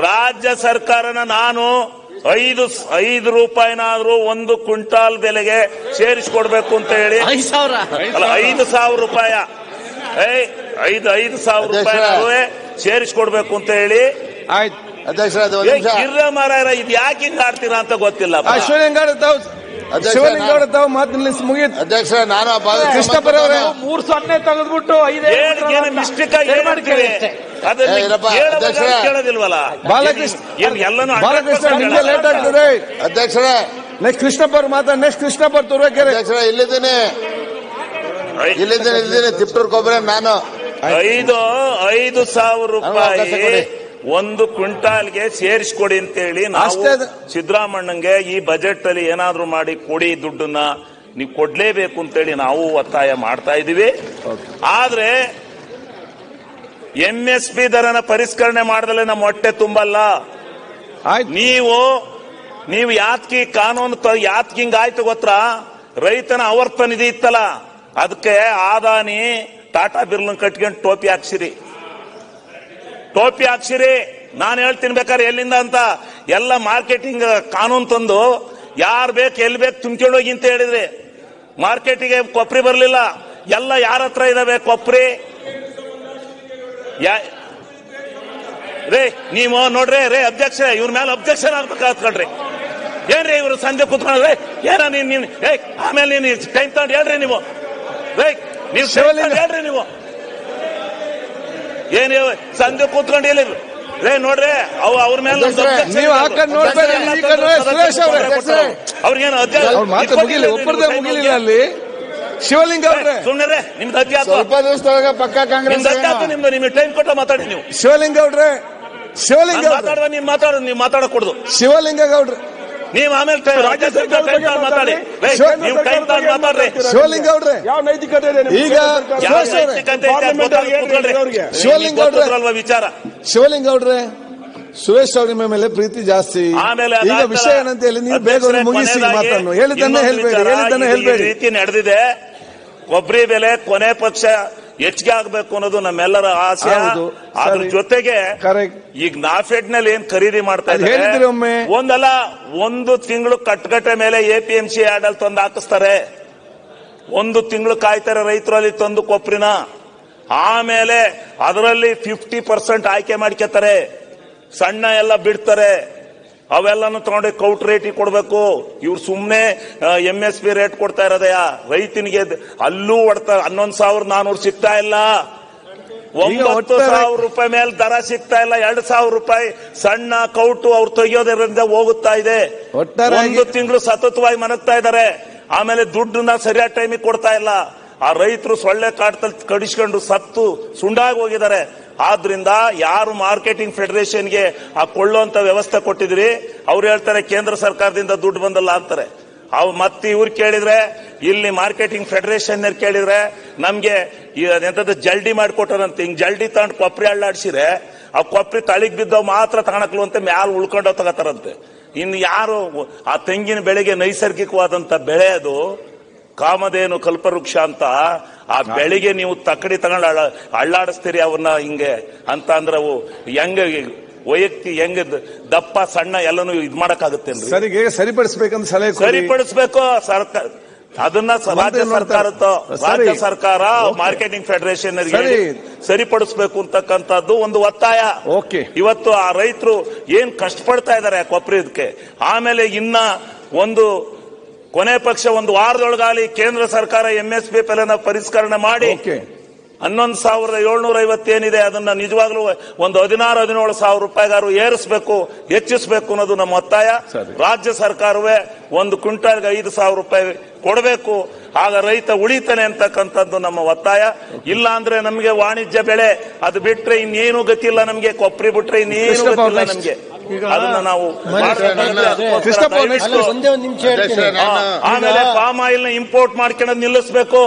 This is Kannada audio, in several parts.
ರಾಜ್ಯ ಸರ್ಕಾರನ ನಾನು ಐದು ಐದು ರೂಪಾಯಿನಾದ್ರೂ ಒಂದು ಕ್ವಿಂಟಾಲ್ ಬೆಲೆಗೆ ಸೇರಿಸ್ಕೊಡ್ಬೇಕು ಅಂತ ಹೇಳಿ ಐದು ಸಾವಿರ ಅಲ್ಲ ಐದು ಸಾವಿರ ರೂಪಾಯ ಏಯ್ ಐದು ಐದು ಸಾವಿರ ರೂಪಾಯಿನಾದ್ರೂ ಸೇರಿಸ್ಕೊಡ್ಬೇಕು ಅಂತ ಹೇಳಿ ಆಯ್ತು ಅಧ್ಯಕ್ಷರ ಅದು ಏ, ಒಂದು ನಿಮಿಷ ಗಿರ್ರ ಮಾರಾಯರ ಇದು ಯಾಕೆ ಹಿಂಗ್ ಆಡ್ತೀರಾ ಅಂತ ಗೊತ್ತಿಲ್ಲ ಆ, ಶಿವಲಿಂಗೌಡ ತಾವು ಅಧ್ಯಕ್ಷ, ಶಿವಲಿಂಗೌಡ ತಾವು ಮಾತು ನಿಲ್ಲಿಸಿ ಮುಗಿಯಿತು ಅಧ್ಯಕ್ಷರ ನಾನು ಆ ಭಾಗಕ್ಕೆ ಕೃಷ್ಣಪ್ಪರ್ ಅವರೇ ಮೂರ್ ಸೊನ್ನೆ ತೆಗೆದ್ಬಿಟ್ಟು ಐದೇ ಏನು ಮಿಸ್ಟೇಕ್ ಆಗಿ ಸರಿ ಮಾಡ್ಕೊಳ್ಳಿ ಹೇಳ್ತೀವಿ ಅಷ್ಟೇ. ಅದನ್ನ ಏ, ಇರಪ್ಪ, ಕೇಳುವಾಗ ಅಧ್ಯಕ್ಷರೇ. ಕೇಳೋದಿಲ್ವಲ್ಲ ಬಾಲಕೃಷ್ಣ ಏನ್ ಎಲ್ಲಾನು ಬಾಲಕೃಷ್ಣ 100% ನಿಮ್ಗೆ ಲೇಟ್ ಆಗ್ತದೆ ಅಧ್ಯಕ್ಷರೇ ನೆಕ್ಸ್ಟ್ ಕೃಷ್ಣಪ್ಪ ಅವ್ರು ಮಾತಾಡ ನೆಕ್ಸ್ಟ್ ಕೃಷ್ಣಪ್ಪ ಅವ್ರು ತುರುವೇಕೆರೆ ಅಧ್ಯಕ್ಷರ ಇಲ್ಲಿದ್ದೀನಿ ಇಲ್ಲಿದ್ದೀನಿ ಇಲ್ಲಿದ್ದೀನಿ ತಿಪ್ಟೂರ್ ಕೊಬ್ಬರಿ ನಾನು ಐದು ಐದು ಸಾವಿರ ಅವಕಾಶ ರೂಪಾಯಿ ಕೊಡಿ. ಒಂದು ಕ್ವಿಂಟಾಲ್ಗೆ ಸೇರಿಸ್ಕೊಡಿ ಅಂತೇಳಿ ನಾವು ಅಷ್ಟೇ ಅದು. ಸಿದ್ದರಾಮಣ್ಣಂಗೆ ಈ ಬಜೆಟ್ ಅಲ್ಲಿ ಏನಾದ್ರೂ ಮಾಡಿ ಕೊಡಿ ದುಡ್ಡನ್ನ ನೀವು ಕೊಡ್ಲೇಬೇಕು ಅಂತೇಳಿ ನಾವು ಒತ್ತಾಯ ಮಾಡ್ತಾ ಇದೀವಿ ಆದ್ರೆ ಎಂ ಎಸ್ ಪಿ ದರನ ಪರಿಷ್ಕರಣೆ ಮಾಡದಲ್ಲೇ ನಮ್ಮ ಹೊಟ್ಟೆ ತುಂಬಲ್ಲ ಆಯ್ತು ನೀವು ನೀವು ಯಾತ್ಕಿ ಕಾನೂನು ತ- ಯಾತ್ಕ್ ಹಿಂಗ್ ಆಯ್ತು ಗೊತ್ತಾ ರೈತನ ಆವರ್ತ ನಿಧಿ ಇತ್ತಲ್ಲ ಅದಕ್ಕೆ ಆದಾನಿ ಟಾಟಾ ಬಿರ್ಲನ್ ಕಟ್ಕೊಂಡು ಟೋಪಿ ಹಾಕ್ಸಿರಿ ಟೋಪಿ ಹಾಕ್ಸಿರಿ ನಾನು ಹೇಳ್ತೀನಿ ಬೇಕಾದ್ರೆ ಎಲ್ಲಿಂದ ಅಂತ ಎಲ್ಲ ಮಾರ್ಕೆಟಿಂಗ್ ಕಾನೂನು ತಂದು ಯಾರು ಬೇಕು ಎಲ್ಲಿ ಬೇಕು ತುಂಬ್ಕೊಂಡು ಹೋಗಿ ಅಂತ ಹೇಳಿದ್ರಿ ಮಾರ್ಕೆಟಿಗೆ ಕೊಪ್ರಿ ಬರಲಿಲ್ಲ ಎಲ್ಲ ಯಾರ ಹತ್ರ ಇದಾವೆ ಕೊಪ್ರಿ ಯಾ ರೇ ನೀವು ನೋಡ್ರಿ ರೇ ಅಧ್ಯಕ್ಷ ಇವ್ರ ಮೇಲೆ ಅಬ್ಜೆಕ್ಷನ್ ಆಗ್ಬೇಕು ಹಾತ್ಕೊಳ್ರಿ ಏನ್ರಿ ಇವ್ರು ಸಂಜೆ ಕೂತ್ಕೊಂಡ್ರೆ ಏನ ನೀನ್ ನೀನ್ ಏ ಆಮೇಲೆ ನೀನು ಟೈಮ್ ತಗೊಂಡು ಹೇಳ್ರಿ ನೀವು ರೇ ನೀವು time ಶಿವಲಿಂಗ. ತಗೊಂಡು ಹೇಳ್ರಿ ನೀವು ಏನ್ ಇವ್ ಸಂಜೆ ಕೂತ್ಕೊಂಡು ಹೇಳಿ ರೇ ನೋಡ್ರಿ ಅವ್ ಅವ್ರ ಮೇಲೆ ನಮ್ದು ಅಧ್ಯಕ್ಷರೇ, objection ನೀವು ಆ ಇರೋದು. ಕಡೆ ನೋಡ್ಬೇಡಿ, ಎಲ್ಲ ಈ ಕಡೆ ನೋಡಿ, ಸುರೇಶ್ ಅವ್ರೆ. ಕೊಡ್ತಾರೆ. ಅವ್ರಿಗೇನು ಅಧ್ಯಾಯ ಅವ್ರ ಮಾತು ಮುಗಿಲಿ ಒಬ್ಬರದೇ ಮುಗಿಲಿಲ್ಲ ಅಲ್ಲಿ ಶಿವಲಿಂಗ ಅವ್ರೆ ಸುಮ್ಮನೆ ನಿಮ್ದು ಅಧ್ಯಾತ್ಮ ಸ್ವಲ್ಪ ದಿವಸದೊಳಗೆ ಪಕ್ಕ ಕಾಂಗ್ರೆಸ್ ನಿಮ್ದು ಅಧ್ಯಾತ್ಮ ನಿಮ್ದು ನಿಮ್ಗೆ ಟೈಮ್ ಕೊಟ್ಟ ಮಾತಾಡಿ ನೀವು ಶಿವಲಿಂಗ ಅವ್ರೆ ಶಿವಲಿಂಗ ನಾನ್ ಅವ್ರೆ ಮಾತಾಡುವ ನೀವು ಮಾತಾಡೋದು ನೀವು ಮಾತಾಡಕೂಡ್ದು ಶಿವಲಿಂಗ ಗೌಡ್ರೆ ನೀವು ಆಮೇಲೆ ಟೈ- ರಾಜ್ಯ ಸರ್ಕಾರ ಟೈಮ್ ತಗೊಂಡು ಮಾತಾಡಿ ರೇ, ಶಿವ- ನೀವು ಟೈಮ್ ತಗೊಂಡು ಮಾತಾಡ್ರಿ ಶಿವಲಿಂಗ ಅವ್ರೆ ಯಾವ ನೈತಿಕತೆ ಇದೆ ನಿಮ್ಗೆ? ಈಗ ಯಾವ ಸುರೇಶ್ ಅವ್ರೆ, ನೈತಿಕತೆ ಐತೆ ಅಂತ ಪಾರ್ಲಿಮೆಂಟ್ ಅವ್ರಿಗೆ ಕೂತ್ಕೊಳ್ರಿ. ಅವ್ರಿಗೆ. ಶಿವಲಿಂಗ ನಿಮ್ಗೆ ಅವ್ರೆ. ಗೊತ್ತಿದ್ರಲ್ವಾ ವಿಚಾರ ಶಿವಲಿಂಗ ಅವ್ರೆ ಸುರೇಶ್ ಅವ್ರ ಮೇಲೆ ಪ್ರೀತಿ ಜಾಸ್ತಿ ಆಮೇಲೆ ಈಗ ಅದಾದ ವಿಷಯ ಏನಂತ ಹೇಳಿ ನೀವು ಬೇಗ ಅಧ್ಯಕ್ಷರೇ, ಮುಗಿಸಿ ಕೊನೆಯದಾಗಿ ಮಾತಾಡೋಣ ಹೇಳಿದ್ದನ್ನೇ ಇನ್ನೊಂದು ಹೇಳ್ಬೇಡಿ ವಿಚಾರ, ಹೇಳಿದ್ದನ್ನೇ ಇದು ಈ ಹೇಳ್ಬೇಡಿ ರೀತಿ ನಡೆದಿದೆ ಕೊಬ್ಬರಿ ಬೆಲೆ ಕೊನೆ ಪಕ್ಷ ಹೆಚ್ಚಿಗೆ ಆಗ್ಬೇಕು ಅನ್ನೋದು ನಮ್ಮೆಲ್ಲರ ಆಸೆ ಹೌದು, ಅದ್ರ ಸರಿ. ಜೊತೆಗೆ ಕರೆಕ್ಟ್ ಈಗ ನಾಫೆಡ್ ನಲ್ಲಿ ಏನ್ ಖರೀದಿ ಮಾಡ್ತಾ ಅದು ಹೇಳಿದ್ರಿ ಒಮ್ಮೆ. ಒಂದಲ್ಲ ಒಂದು ತಿಂಗಳು ಕಟ್ಕಟ್ಟೆ ಮೇಲೆ ಎಪಿಎಂಸಿ ಆಡಲ್ ತಂದು ಹಾಕಿಸ್ತಾರೆ ಒಂದು ತಿಂಗಳು ಕಾಯ್ತಾರೆ ರೈತರು ಅಲ್ಲಿ ತಂದು ಕೊಪ್ರಿನ ಆಮೇಲೆ ಅದರಲ್ಲಿ ಫಿಫ್ಟಿ ಪರ್ಸೆಂಟ್ ಆಯ್ಕೆ ಮಾಡ್ಕೊತಾರೆ ಸಣ್ಣ ಎಲ್ಲ ಬಿಡ್ತಾರೆ ಅವೆಲ್ಲನೂ ತಗೊಂಡು ಕೌಟ್ ರೇಟಿಗೆ ಕೊಡಬೇಕು ಇವ್ರು ಸುಮ್ಮನೆ ಎಂ ಎಸ್ ಪಿ ರೇಟ್ ಕೊಡ್ತಾ ಇರೋದಯ್ಯ ರೈತನಿಗೆ ದ್- ಅಲ್ಲೂ ಹೊಡ್ತಾ ಹನ್ನೊಂದು ಸಾವಿರ ನಾನೂರು ಸಿಗ್ತಾ ಇಲ್ಲ ಒಂಬತ್ತು ಒಟ್ಟಾರೆ- ಸಾವಿರ ರೂಪಾಯಿ ಮೇಲೆ ದರ ಸಿಗ್ತಾ ಇಲ್ಲ ಎರಡು ಸಾವಿರ ರೂಪಾಯಿ ಸಣ್ಣ ಕೌಟು ಅವ್ರು ತೆಗಿಯೋದ್ರಿಂದ ಹೋಗುತ್ತಾ ಇದೆ ಒಟ್ಟಾರೆಯಾಗಿ- ಒಂದು ತಿಂಗಳು ಸತತವಾಗಿ ಮನಗ್ತಾ ಇದ್ದಾರೆ ಆಮೇಲೆ ದುಡ್ಡನ್ನ ಸರಿಯಾದ ಟೈಮಿಗೆ ಕೊಡ್ತಾ ಇಲ್ಲ ಆ ರೈತರು ಸೊಳ್ಳೆ ಕಾಟದಲ್ಲಿ ಕಡಿಸ್ಕೊಂಡು ಸತ್ತು ಸುಂಡಾಗಿ ಹೋಗಿದ್ದಾರೆ ಆದ್ರಿಂದ ಯಾರು ಮಾರ್ಕೆಟಿಂಗ್ ಫೆಡರೇಷನ್ಗೆ ಆ ಕೊಳ್ಳುವಂತ ವ್ಯವಸ್ಥೆ ಕೊಟ್ಟಿದ್ರಿ ಅವ್ರು ಹೇಳ್ತಾರೆ ಕೇಂದ್ರ ಸರ್ಕಾರದಿಂದ ದುಡ್ಡು ಬಂದಲ್ಲ ಅಂತಾರೆ ಅವ್ ಮತ್ತೆ ಇವ್ರು ಕೇಳಿದ್ರೆ ಇಲ್ಲಿ ಮಾರ್ಕೆಟಿಂಗ್ ಫೆಡರೇಷನ್ ಕೇಳಿದ್ರೆ ನಮ್ಗೆ ಈ ಎಂತದ್ದು ಜಲ್ಡಿ ಮಾಡಿಕೊಟ್ಟಾರಂತೆ ಹಿಂಗ್ ಜಲ್ಡಿ ತಗೊಂಡು ಕೊಪ್ರಿ ಅಳ್ಳಾಡ್ಸಿರೆ ಆ ಕೊಪ್ರಿ ತಳಿಗ್ ಬಿದ್ದವ್ ಮಾತ್ರ ತಗೊಳಕ್ಲು ಅಂತ ಮ್ಯಾಲ ಉಳ್ಕೊಂಡು ತಗೋತಾರಂತೆ ಇನ್ನು ಯಾರು ಆ ತೆಂಗಿನ ಬೆಳೆಗೆ ನೈಸರ್ಗಿಕವಾದಂತ ಬೆಳೆ ಅದು ಕಾಮಧೇನು ಕಲ್ಪವೃಕ್ಷ ಅಂತ ಆ ಬೆಳೆಗೆ ನೀವು ತಕ್ಕಡಿ ತಗೊಂಡು ಅಳ್ಳ ಅಳ್ಳಾಡಿಸ್ತೀರಿ ಅವನ್ನ ಹಿಂಗೆ ಅಂತ ಅಂದ್ರೆ ಅವು ಹೆಂಗ ವೈಯಕ್ತಿ ಹೆಂಗ ದಪ್ಪ ಸಣ್ಣ ಎಲ್ಲನೂ ಇದ್ ಮಾಡಕ್ಕಾಗತ್ತೇನ್ರಿ ಸರಿಗೆ ಸರಿಪಡಿಸ್ಬೇಕಂತ ಸಲಹೆ ಕೊಡಿ ಸರಿಪಡಿಸ್ಬೇಕು ಸರ್ಕಾರ ಅದನ್ನ ಸ- ರಾಜ್ಯ ಮಂತ್ರಿ ಸರ್ಕಾರದ ನೋಡ್ತಾರೆ. ರಾಜ್ಯ ಸರಿ. ಸರ್ಕಾರ ಮಾರ್ಕೆಟಿಂಗ್ ಫೆಡರೇಷನ್ ಸರಿ. ಸರಿಪಡಿಸ್ಬೇಕು ಅಂತಕ್ಕಂಥದ್ದು ಒಂದು ಒತ್ತಾಯ ಓಕೆ. ಇವತ್ತು ಆ ರೈತರು ಏನ್ ಕಷ್ಟಪಡ್ತಾ ಇದ್ದಾರೆ ಆ ಕೊಬ್ಬರಿ ಇದಕ್ಕೆ ಆಮೇಲೆ ಇನ್ನ ಒಂದು ಕೊನೆ ಪಕ್ಷ ಒಂದು ವಾರದೊಳಗಾಲಿ ಕೇಂದ್ರ ಸರ್ಕಾರ ಎಂಎಸ್ಪಿ ಬೆಲೆನ ಪರಿಷ್ಕರಣೆ ಮಾಡಿ ಓಕೆ ಹನ್ನೊಂದು ಸಾವಿರದ ಏಳ್ನೂರ ಐವತ್ತೇನಿದೆ ಅದನ್ನ ನಿಜವಾಗ್ಲೂ ಒಂದು ಹದಿನಾರು ಹದಿನೇಳು ಸಾವಿರ ರೂಪಾಯಿಗಾರು ಏರಿಸಬೇಕು ಹೆಚ್ಚಿಸಬೇಕು ಅನ್ನೋದು ನಮ್ಮ ಒತ್ತಾಯ ಸರಿ. ರಾಜ್ಯ ಸರ್ಕಾರವೇ ಒಂದು ಕ್ವಿಂಟಾಲ್ಗೆ ಐದು ಸಾವಿರ ರೂಪಾಯಿ ಕೊಡಬೇಕು ಆಗ ರೈತ ಉಳಿತಾನೆ ಅಂತಕ್ಕಂಥದ್ದು ನಮ್ಮ ಒತ್ತಾಯ ಇಲ್ಲ ಅಂದ್ರೆ ನಮಗೆ ವಾಣಿಜ್ಯ ಬೆಳೆ ಅದು ಬಿಟ್ರೆ ಇನ್ನೇನು ಗತಿಲ್ಲ ನಮ್ಗೆ ಕೊಬ್ಬರಿ ಬಿಟ್ರೆ ಇನ್ನೇನು ಕೃಷ್ಣಪ್ಪ ಅವ್ರು ಗೊತ್ತಿಲ್ಲ next. ನಮ್ಗೆ ಅದನ್ನ ನಾವು ಮಾಡ್ಬೇಕಂದ್ರೆ ಅದಕ್ಕೋಸ್ಕರ ಕೃಷ್ಣಪ್ಪ ಅವ್ರು next. ದಯವಿಟ್ಟು ಒಂದೇ ಒಂದು ನಿಮಿಷ ಹೇಳ್ತೀನಿ ಅಧ್ಯಕ್ಷರೇ, ಆ, ನಾನು- ಆಮೇಲೆ ಪಾಮ್ ಆಯಿಲ್ ನ ಇಂಪೋರ್ಟ್ ಮಾಡ್ಕೊಳ್ಳೋದು ನಿಲ್ಲಿಸಬೇಕು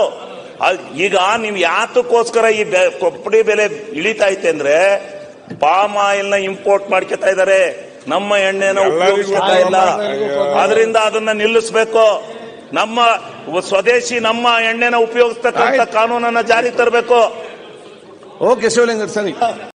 ಈಗ ನೀವು ಯಾತಕ್ಕೋಸ್ಕರ ಈ ಬೆ- ಕೊಬ್ಬರಿ ಬೆಲೆ ಇಳಿತಾ ಐತೆ ಅಂದ್ರೆ ಪಾಮ್ ಆಯಿಲ್ ನ ಇಂಪೋರ್ಟ್ ಮಾಡ್ಕೊತಾ ಇದ್ದಾರೆ ನಮ್ಮ ಎಣ್ಣೆನ ಉಪಯೋಗಿಸ್ತಾ ಇಲ್ಲ ಅದರಿಂದ ಅದನ್ನ ನಿಲ್ಲಿಸಬೇಕು ನಮ್ಮ ಸ್ವದೇಶಿ ನಮ್ಮ ಎಣ್ಣೆನ ಉಪಯೋಗಿಸ್ತಕ್ಕಂಥ ಆಯ್ತು. ಕಾನೂನನ್ನ ಜಾರಿ ತರಬೇಕು ಓಕೆ ಶಿವಲಿಂಗ ಸರಿ